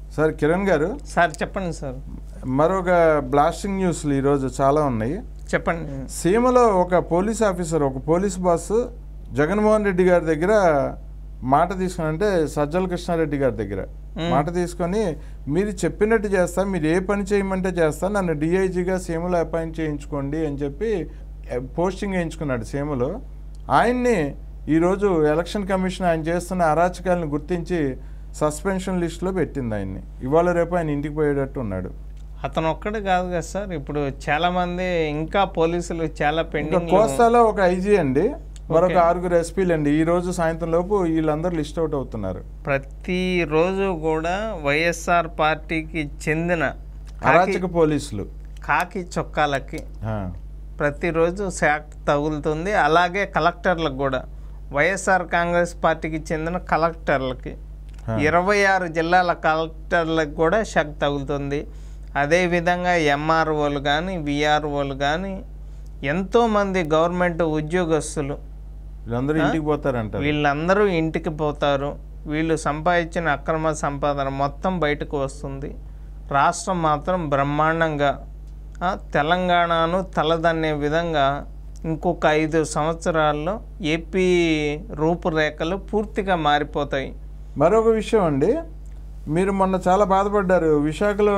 Sir Kiran గారు sir చెప్పండి sir మరొక బ్లాస్టింగ్ న్యూస్లు ఈరోజు చాలా ఉన్నాయి చెప్పండి సీమలో ఒక పోలీస్ ఆఫీసర్ ఒక పోలీస్ బాస్ జగన్మోహన్ రెడ్డి గారి దగ్గర మాట తీసుకుని అంటే సజ్జల కృష్ణారెడ్డి గారి దగ్గర మాట తీసుకొని మీరు చెప్పినట్టు చేస్తా మీరు ఏ పని చేయమంటే చేస్తా నన్ను డిఐజీగా సీమలో అపాయింట్ చేయించుకోండి అని చెప్పి ఎ, పోస్టింగ్ వేయించుకున్నాడు సీమలో ఆయన్ని ఈరోజు ఎలక్షన్ కమిషన్ ఆయన చేస్తున్న అరాచకాలను గుర్తించి సస్పెన్షన్ లిస్టులో పెట్టింది ఆయన్ని ఇవాళ రేపు ఆయన ఇంటికి పోయేటట్టు ఉన్నాడు అతను ఒక్కడే కాదు కదా సార్ ఇప్పుడు చాలా మంది ఇంకా పోలీసులు చాలా ఇంకా పెండింగ్ కోస్తాలో ఒక ఐజీ అండి మరొక ఓకే. ఆరుగురు ఎస్పీలు అండి ఈ రోజు సాయంత్రం లోపు వీళ్ళందరూ లిస్ట్ అవుట్ అవుతున్నారు ప్రతిరోజు కూడా వైఎస్ఆర్ పార్టీకి చెందిన కాకి అరాచక పోలీసులు కాకి చొక్కాలకి ఆ, ప్రతిరోజు శాక్ తగులుతుంది అలాగే కలెక్టర్లకు కూడా వైఎస్ఆర్ కాంగ్రెస్ పార్టీకి చెందిన కలెక్టర్లకి ఆ. ఇరవై ఆరు జిల్లాల కలెక్టర్లకు కూడా షక్ తగులుతుంది అదేవిధంగా ఎంఆర్ఓలు కానీ విఆర్ఓలు కానీ ఎంతోమంది గవర్నమెంట్ ఉద్యోగస్తులు వీళ్ళందరూ ఇంటికి పోతారంటారు వీళ్ళందరూ ఇంటికి పోతారు వీళ్ళు సంపాదించిన అక్రమ సంపాదన మొత్తం బయటకు వస్తుంది రాష్ట్రం మాత్రం బ్రహ్మాండంగా ఆ, తెలంగాణను తలదన్నే విధంగా ఇంకొక ఐదు సంవత్సరాల్లో ఏపీ రూపురేఖలు పూర్తిగా మారిపోతాయి మరొక విషయం అండి మీరు మొన్న చాలా బాధపడ్డారు విశాఖలో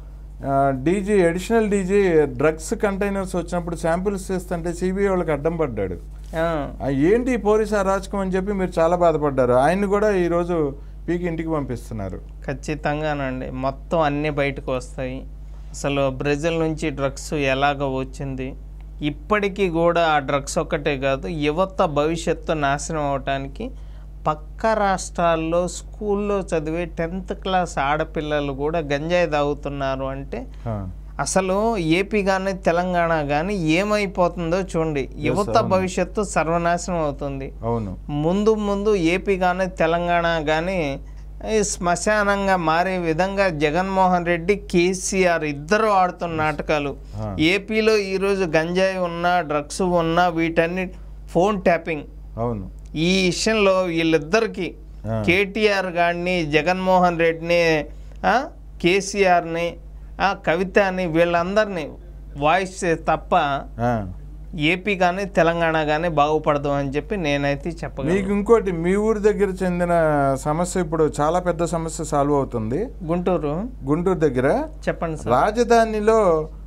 DG additional DG drugs containers వచ్చినప్పుడు శాంపిల్స్ చేస్తుంటే సిబిఐ వాళ్ళకి అడ్డం పడ్డాడు ఆ, ఆ, ఏంటి ఈ పోలీస్ అరాచకం అని చెప్పి మీరు చాలా బాధపడ్డారు ఆయన్ని కూడా ఈరోజు పీకి ఇంటికి పంపిస్తున్నారు ఖచ్చితంగానండి మొత్తం అన్నీ బయటకు వస్తాయి అసలు బ్రెజిల్ నుంచి డ్రగ్స్ ఎలాగ వచ్చింది ఇప్పటికీ కూడా ఆ డ్రగ్స్ ఒక్కటే కాదు యువత భవిష్యత్తు నాశనం అవటానికి పక్క రాష్ట్రాల్లో స్కూల్లో చదివే టెన్త్ క్లాస్ ఆడపిల్లలు కూడా గంజాయి తాగుతున్నారు అంటే ఆ, అసలు ఏపీ కానీ తెలంగాణ కానీ ఏమైపోతుందో చూడండి యువత అవును. భవిష్యత్తు సర్వనాశనం అవుతుంది అవును ముందు ముందు ఏపీ కానీ తెలంగాణ కానీ ఈ శ్మశానంగా మారే విధంగా జగన్మోహన్ రెడ్డి కేసీఆర్ ఇద్దరు ఆడుతున్న నాటకాలు ఆ. ఏపీలో ఈరోజు గంజాయి ఉన్నా డ్రగ్స్ ఉన్నా వీటన్ని ఫోన్ ట్యాపింగ్ అవును ఈ విషయంలో వీళ్ళిద్దరికి ఆ. కేటీఆర్ గారిని జగన్మోహన్ రెడ్డిని ఆ, కేసీఆర్ని ఆ, కవితని వీళ్ళందరినీ వాయిస్ తప్ప ఆ. ఏపీ కానీ తెలంగాణ కానీ బాగుపడదు అని చెప్పి నేనైతే చెప్పగలను మీకు ఇంకోటి మీ ఊరి దగ్గర చెందిన సమస్య ఇప్పుడు చాలా పెద్ద సమస్య సాల్వ్ అవుతుంది గుంటూరు గుంటూరు దగ్గర చెప్పండి సార్ రాజధానిలో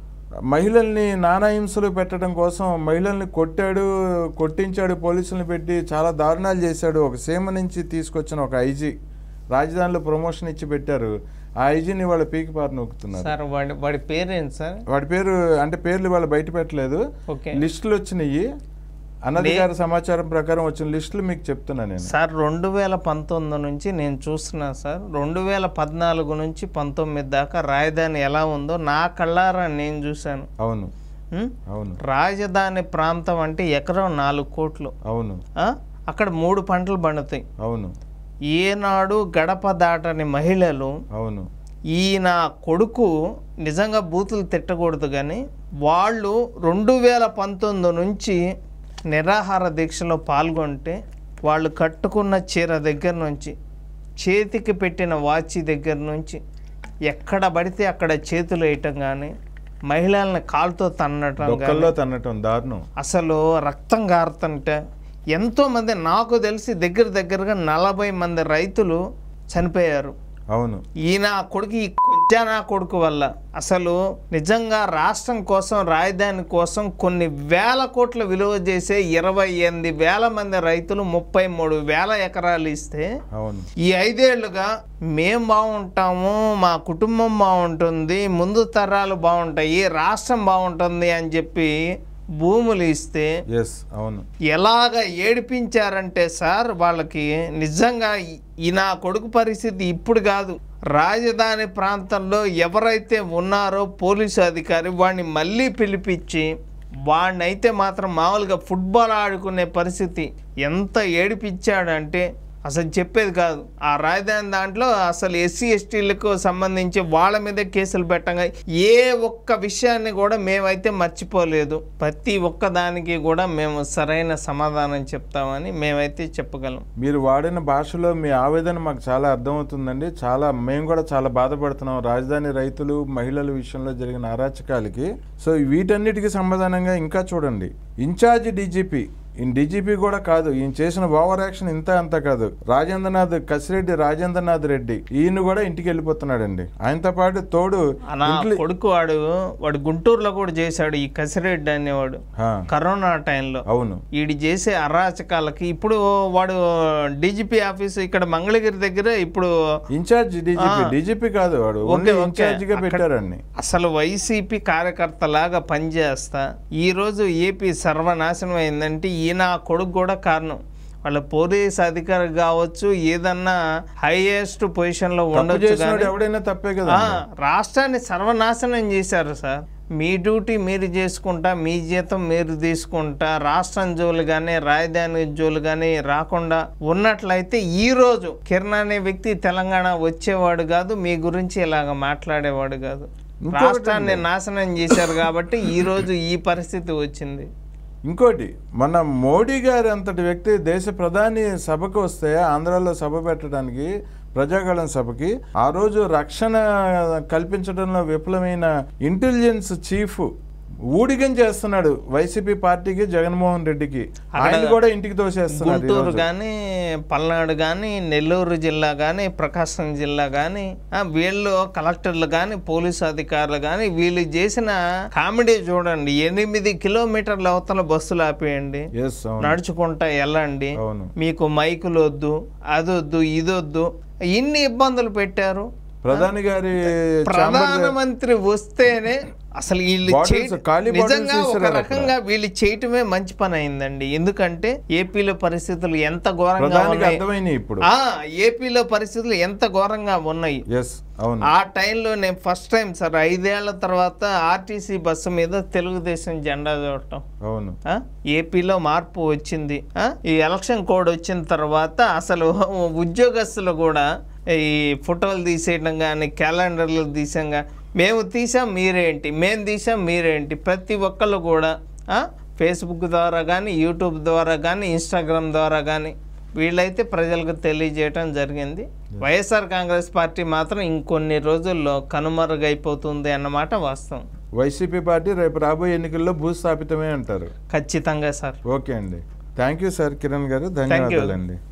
మహిళల్ని నానాహింసలు పెట్టడం కోసం మహిళల్ని కొట్టాడు కొట్టించాడు పోలీసులను పెట్టి చాలా దారుణాలు చేశాడు ఒక సీమ నుంచి తీసుకొచ్చిన ఒక ఐజీ రాజధానిలో ప్రమోషన్ ఇచ్చి పెట్టారు ఆ ఐజీని వాళ్ళ పీకి పారు నొక్కుతున్నారు సార్ వాడి వాడి పేరేంటి సార్ వాడి పేరు అంటే పేర్లు వాళ్ళు బయట పెట్టలేదు ఓకే లిస్టులు వచ్చినాయి అనధికార సమాచారం ప్రకారం వచ్చిన లిస్టులు మీకు చెప్తున్నా నేను సార్ రెండు వేల పంతొమ్మిది నుంచి నేను చూస్తున్నా సార్ రెండు వేల పద్నాలుగు నుంచి పంతొమ్మిది దాకా రాజధాని ఎలా ఉందో నా కళ్ళారా నేను చూశాను అవును ఉం? అవును రాజధాని ప్రాంతం అంటే ఎకరం నాలుగు కోట్లు అవును ఆ? అక్కడ మూడు పంటలు పండుతాయి అవును ఏనాడు గడప దాటని మహిళలు అవును ఈయన కొడుకు నిజంగా బూతులు తిట్టకూడదు కానీ వాళ్ళు రెండు వేల పంతొమ్మిది నుంచి నిరాహార దీక్షలో పాల్గొంటే వాళ్ళు కట్టుకున్న చీర దగ్గర నుంచి చేతికి పెట్టిన వాచి దగ్గర నుంచి ఎక్కడ పడితే అక్కడ చేతులు వేయటం కానీ మహిళల్ని కాలుతో తన్నటం కానీ డొక్కల్లో తన్నటం దారుణం అసలు రక్తం గారుతుంటే ఎంతోమంది నాకు తెలిసి దగ్గర దగ్గరగా నలభై మంది రైతులు చనిపోయారు అవును ఈయన కొడుకు ఈ కొజ్జానా కొడుకు వల్ల అసలు నిజంగా రాష్ట్రం కోసం రాజధాని కోసం కొన్ని వేల కోట్ల విలువ చేసే ఇరవై ఎనిమిది వేల మంది రైతులు ముప్పై మూడు వేల ఎకరాలు ఇస్తే అవును ఈ ఐదేళ్లుగా మేం బాగుంటాము మా కుటుంబం బాగుంటుంది ముందు తరాలు బాగుంటాయి రాష్ట్రం బాగుంటుంది అని చెప్పి భూములు ఇస్తే ఎస్ అవును ఎలాగ ఏడిపించారంటే సార్ వాళ్ళకి నిజంగా ఈ- ఈ నా కొడుకు పరిస్థితి ఇప్పుడు కాదు రాజధాని ప్రాంతంలో ఎవరైతే ఉన్నారో పోలీసు అధికారి వాడిని మళ్ళీ పిలిపించి వాడినైతే మాత్రం మామూలుగా ఫుట్బాల్ ఆడుకునే పరిస్థితి ఎంత ఏడిపించాడంటే అసలు చెప్పేది కాదు ఆ రాజధాని దాంట్లో అసలు ఎస్సీ ఎస్టీలకు సంబంధించి వాళ్ళ మీద కేసులు పెట్టంగా ఏ ఒక్క విషయాన్ని కూడా మేమైతే మర్చిపోలేదు ప్రతి ఒక్క దానికి కూడా మేము సరైన సమాధానం చెప్తామని మేమైతే చెప్పగలం మీరు వాడిన భాషలో మీ ఆవేదన మాకు చాలా అర్థమవుతుందండి చాలా మేము కూడా చాలా బాధపడుతున్నాం రాజధాని రైతులు మహిళల విషయంలో జరిగిన అరాచకాలకి సో వీటన్నిటికీ సమాధానంగా ఇంకా చూడండి ఇన్ఛార్జ్ డీజీపీ ఈయన డీజీపీ కూడా కాదు ఈయన చేసిన ఓవర్ యాక్షన్ ఇంత అంత కాదు రాజేంద్రనాథ్ కసిరెడ్డి రాజేంద్రనాథ్ రెడ్డి ఈయన కూడా ఇంటికి వెళ్ళిపోతున్నాడండి ఆయనతో పాటు తోడు నా కొడుకు వాడు వాడు గుంటూరులో కూడా చేశాడు ఈ కసిరెడ్డి అనేవాడు ఆ, కరోనా టైంలో అవును వీడి చేసే అరాచకాలకి ఇప్పుడు వాడు డీజీపీ ఆఫీస్ ఇక్కడ మంగళగిరి దగ్గర ఇప్పుడు ఇన్ఛార్జ్ డీజీపీ డీజీపీ కాదు వాడు ఓన్లీ ఓకే. ఇన్ఛార్జ్ గా పెట్టారండి అసలు వైసీపీ కార్యకర్తలాగా పనిచేస్తా ఈరోజు ఏపీ సర్వనాశనం అయిందంటే ఈయన ఆ కొడుకు కూడా కారణం వాళ్ళ పోలీస్ అధికారి కావచ్చు ఏదన్నా హైయెస్ట్ పొజిషన్లో తప్పు ఉండొచ్చు చేసినాడు కానీ ఎవడైనా తప్పే కదా ఆ, రాష్ట్రాన్ని సర్వనాశనం చేశారు సార్ మీ డ్యూటీ మీరు చేసుకుంటా మీ జీతం మీరు తీసుకుంటా రాష్ట్రం జోలు కానీ రాజధాని జోలు కానీ రాకుండా ఉన్నట్లయితే ఈ రోజు కిరణ్ అనే వ్యక్తి తెలంగాణ వచ్చేవాడు కాదు మీ గురించి ఇలాగ మాట్లాడేవాడు కాదు ఇంకొకటి రాష్ట్రాన్ని నాశనం చేశారు కాబట్టి ఈ రోజు ఈ పరిస్థితి వచ్చింది ఇంకోటి మన మోడీ గారు అంతటి వ్యక్తి దేశ ప్రధాని సభకు వస్తే ఆంధ్రాలో సభ పెట్టడానికి ప్రజాగళం సభకి ఆ రోజు రక్షణ కల్పించడంలో విఫలమైన ఇంటెలిజెన్స్ చీఫ్ ఊడిగం చేస్తున్నాడు వైసీపీ పార్టీకి జగన్మోహన్ రెడ్డికి ఆయన కూడా ఇంటికి తోసేస్తున్నాడు గుంటూరు ఈరోజు. కానీ పల్నాడు కానీ నెల్లూరు జిల్లా కానీ ప్రకాశం జిల్లా కానీ వీళ్ళు కలెక్టర్లు కానీ పోలీసు అధికారులు కానీ వీళ్ళు చేసిన కామెడీ చూడండి ఎనిమిది కిలోమీటర్ల అవతల బస్సులు ఆపేయండి Yes, అవును నడుచుకుంటా వెళ్ళండి అవును మీకు మైకులు వద్దు అదొద్దు ఇదొద్దు ఇన్ని ఇబ్బందులు పెట్టారు ప్రధాని గారి ఛాంబర్ ప్రధానమంత్రి వస్తేనే అసలు వీళ్ళు Bottles, చేయట- ఖాళీ bottles నిజంగా ఒక తీసుకురారు అక్కడ. రకంగా వీళ్ళు చేయటమే మంచి పని అయిందండి ఎందుకంటే ఏపీలో పరిస్థితులు ఎంత ఘోరంగా ప్రధానికి ఉన్నాయి అర్థమైనాయి ఇప్పుడు ఆ ఏపీలో పరిస్థితులు ఎంత ఘోరంగా ఉన్నాయి ఎస్ అవును ఆ టైంలో నేను ఫస్ట్ టైం సార్ ఐదేళ్ల తర్వాత ఆర్టీసీ బస్సు మీద తెలుగుదేశం జెండా చూడటం అవును ఆ? ఏపీలో మార్పు వచ్చింది ఆ? ఈ ఎలక్షన్ కోడ్ వచ్చిన తర్వాత అసలు ఉద్యోగస్తులు కూడా ఈ ఫోటోలు తీసేయడం కానీ క్యాలెండర్లు తీసాం మేము తీసాం మీరేంటి మేము తీసాం మీరేంటి ప్రతి ఒక్కళ్ళు కూడా ఆ? ఫేస్బుక్ ద్వారా కానీ యూట్యూబ్ ద్వారా కానీ ఇన్స్టాగ్రామ్ ద్వారా కానీ వీళ్ళైతే ప్రజలకు తెలియజేయటం జరిగింది వైఎస్ఆర్ కాంగ్రెస్ పార్టీ మాత్రం ఇంకొన్ని రోజుల్లో కనుమరుగైపోతుంది అన్నమాట వాస్తవం వైసీపీ పార్టీ రేపు రాబోయే ఎన్నికల్లో భూస్థాపితమే అంటారు ఖచ్చితంగా సార్ ఓకే అండి థ్యాంక్ యూ సార్ కిరణ్ గారు you. ధన్యవాదాలండి